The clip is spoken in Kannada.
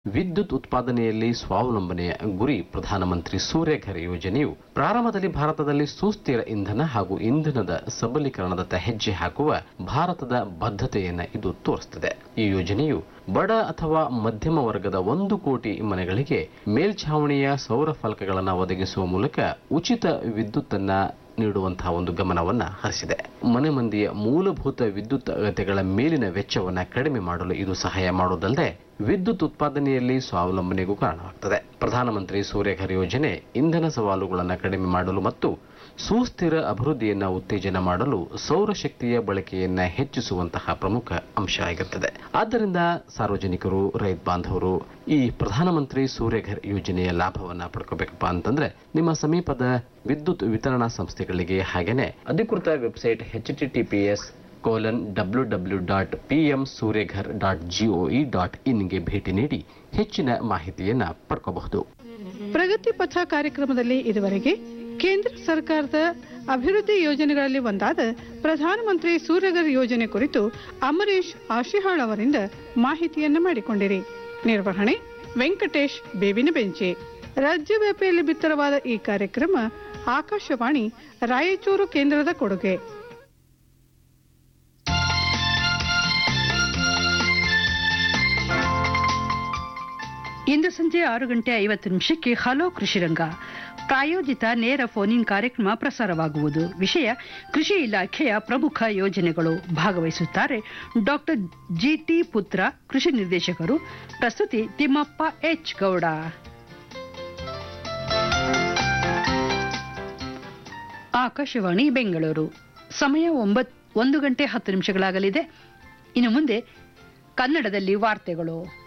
ವಿದ್ಯುತ್ ಉತ್ಪಾದನೆಯಲ್ಲಿ ಸ್ವಾವಲಂಬನೆಯ ಗುರಿ ಪ್ರಧಾನಮಂತ್ರಿ ಸೂರ್ಯಘರ್ ಯೋಜನೆಯು ಪ್ರಾರಂಭದಲ್ಲಿ ಭಾರತದಲ್ಲಿ ಸುಸ್ಥಿರ ಇಂಧನ ಹಾಗೂ ಇಂಧನದ ಸಬಲೀಕರಣದತ್ತ ಹೆಜ್ಜೆ ಹಾಕುವ ಭಾರತದ ಬದ್ಧತೆಯನ್ನ ಇದು ತೋರಿಸುತ್ತದೆ ಈ ಯೋಜನೆಯು ಬಡ ಅಥವಾ ಮಧ್ಯಮ ವರ್ಗದ ಒಂದು ಕೋಟಿ ಮನೆಗಳಿಗೆ ಮೇಲ್ಛಾವಣಿಯ ಸೌರ ಫಲಕಗಳನ್ನು ಒದಗಿಸುವ ಮೂಲಕ ಉಚಿತ ವಿದ್ಯುತ್ತನ್ನ ನೀಡುವಂತಹ ಒಂದು ಗಮನವನ್ನ ಹರಿಸಿದೆ ಮನೆ ಮಂದಿಯ ಮೂಲಭೂತ ವಿದ್ಯುತ್ ಅಗತ್ಯಗಳ ಮೇಲಿನ ವೆಚ್ಚವನ್ನ ಕಡಿಮೆ ಮಾಡಲು ಇದು ಸಹಾಯ ಮಾಡುವುದಲ್ಲದೆ ವಿದ್ಯುತ್ ಉತ್ಪಾದನೆಯಲ್ಲಿ ಸ್ವಾವಲಂಬನೆಗೂ ಕಾರಣವಾಗುತ್ತದೆ ಪ್ರಧಾನಮಂತ್ರಿ ಸೂರ್ಯಘರ್ ಯೋಜನೆ ಇಂಧನ ಸವಾಲುಗಳನ್ನು ಕಡಿಮೆ ಮಾಡಲು ಮತ್ತು ಸುಸ್ಥಿರ ಅಭಿವೃದ್ಧಿಯನ್ನ ಉತ್ತೇಜನ ಮಾಡಲು ಸೌರಶಕ್ತಿಯ ಬಳಕೆಯನ್ನ ಹೆಚ್ಚಿಸುವಂತಹ ಪ್ರಮುಖ ಅಂಶ ಆಗಿರುತ್ತದೆ ಆದ್ದರಿಂದ ಸಾರ್ವಜನಿಕರು ರೈತ ಬಾಂಧವರು ಈ ಪ್ರಧಾನಮಂತ್ರಿ ಸೂರ್ಯಘರ್ ಯೋಜನೆಯ ಲಾಭವನ್ನ ಪಡ್ಕೋಬೇಕಪ್ಪ ಅಂತಂದ್ರೆ ನಿಮ್ಮ ಸಮೀಪದ ವಿದ್ಯುತ್ ವಿತರಣಾ ಸಂಸ್ಥೆಗಳಿಗೆ ಹಾಗೇನೆ ಅಧಿಕೃತ website H T T P S colon W W dot P M Suryaghar dot GOE dot ಇನ್ಗೆ ಭೇಟಿ ನೀಡಿ ಹೆಚ್ಚಿನ ಮಾಹಿತಿಯನ್ನ ಪಡ್ಕೋಬಹುದು ಪ್ರಗತಿ ಪಥ ಕಾರ್ಯಕ್ರಮದಲ್ಲಿ ಇದುವರೆಗೆ ಕೇಂದ್ರ ಸರ್ಕಾರದ ಅಭಿವೃದ್ಧಿ ಯೋಜನೆಗಳಲ್ಲಿ ಒಂದಾದ ಪ್ರಧಾನಮಂತ್ರಿ ಸೂರ್ಯಗರ್ ಯೋಜನೆ ಕುರಿತು ಅಮರೀಶ್ ಆಶಿಹಾಳ್ ಅವರಿಂದ ಮಾಹಿತಿಯನ್ನ ಮಾಡಿಕೊಂಡಿರಿ ನಿರ್ವಹಣೆ ವೆಂಕಟೇಶ್ ಬೇವಿನ ಬೆಂಚಿ ರಾಜ್ಯವ್ಯಾಪಿಯಲ್ಲಿ ಬಿತ್ತರವಾದ ಈ ಕಾರ್ಯಕ್ರಮ ಆಕಾಶವಾಣಿ ರಾಯಚೂರು ಕೇಂದ್ರದ ಕೊಡುಗೆ ಇಂದು ಸಂಜೆ ಆರು ಗಂಟೆ ಐವತ್ತು ನಿಮಿಷಕ್ಕೆ ಹಲೋ ಕೃಷಿರಂಗ ಪ್ರಾಯೋಜಿತ ನೇರ ಫೋನಿನ್ ಕಾರ್ಯಕ್ರಮ ಪ್ರಸಾರವಾಗುವುದು ವಿಷಯ ಕೃಷಿ ಇಲಾಖೆಯ ಪ್ರಮುಖ ಯೋಜನೆಗಳು ಭಾಗವಹಿಸುತ್ತಾರೆ ಡಾಕ್ಟರ್ ಜಿಟಿ ಪುತ್ರ ಕೃಷಿ ನಿರ್ದೇಶಕರು ಪ್ರಸ್ತುತಿ ತಿಮ್ಮಪ್ಪ ಎಚ್ ಗೌಡ ಆಕಾಶವಾಣಿ ಬೆಂಗಳೂರು ಸಮಯ ಒಂಬತ್ ಒಂದು ಗಂಟೆ ಹತ್ತು ನಿಮಿಷಗಳಾಗಲಿದೆ ಇನ್ನು ಮುಂದೆ ಕನ್ನಡದಲ್ಲಿ ವಾರ್ತೆಗಳು